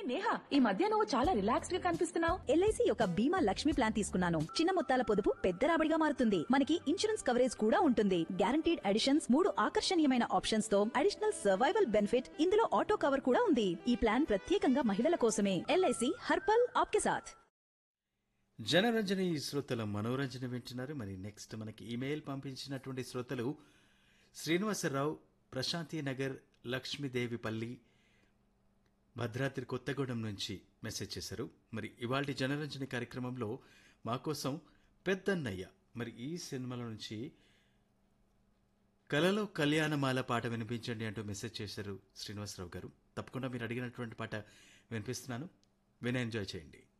నేహా ఈ మధ్య నువ్వు చాలా రిలాక్స్డ్ గా కనిపిస్తున్నావు ఎల్ఐసి యొక్క బీమా లక్ష్మి ప్లాన్ తీసుకున్నాను చిన్న మొత్తాల పొదుపు పెద్ద రాబడిగా మారుతుంది మనకి ఇన్సూరెన్స్ కవరేజ్ కూడా ఉంటుంది గ్యారంటీడ్ అడిషన్స్ మూడు ఆకర్షణీయమైన ఆప్షన్స్ తో అడిషనల్ సర్వైవల్ బెనిఫిట్ ఇందులో ఆటో కవర్ కూడా ఉంది ఈ ప్లాన్ ప్రత్యేకంగా మహిళల కోసమే ఎల్ఐసి హర్పల్ ఆప్కే సాథ్ జనరంజని శ్రోతల మనోరంజన వింటున్నారు మరి నెక్స్ట్ మనకి ఇమెయిల్ పంపించినటువంటి శ్రోతలు శ్రీనివాసరావు ప్రశాంతి నగర్ లక్ష్మీదేవిపల్లి భద్రాద్రి కొత్తగూడెం నుంచి మెసేజ్ చేశారు మరి ఇవాళ జనరంజని కార్యక్రమంలో మా కోసం పెద్దన్నయ్య మరి ఈ సినిమాల నుంచి కలలో కళ్యాణమాల పాట వినిపించండి అంటూ మెసేజ్ చేశారు శ్రీనివాసరావు గారు తప్పకుండా మీరు అడిగినటువంటి పాట వినిపిస్తున్నాను విని ఎంజాయ్ చేయండి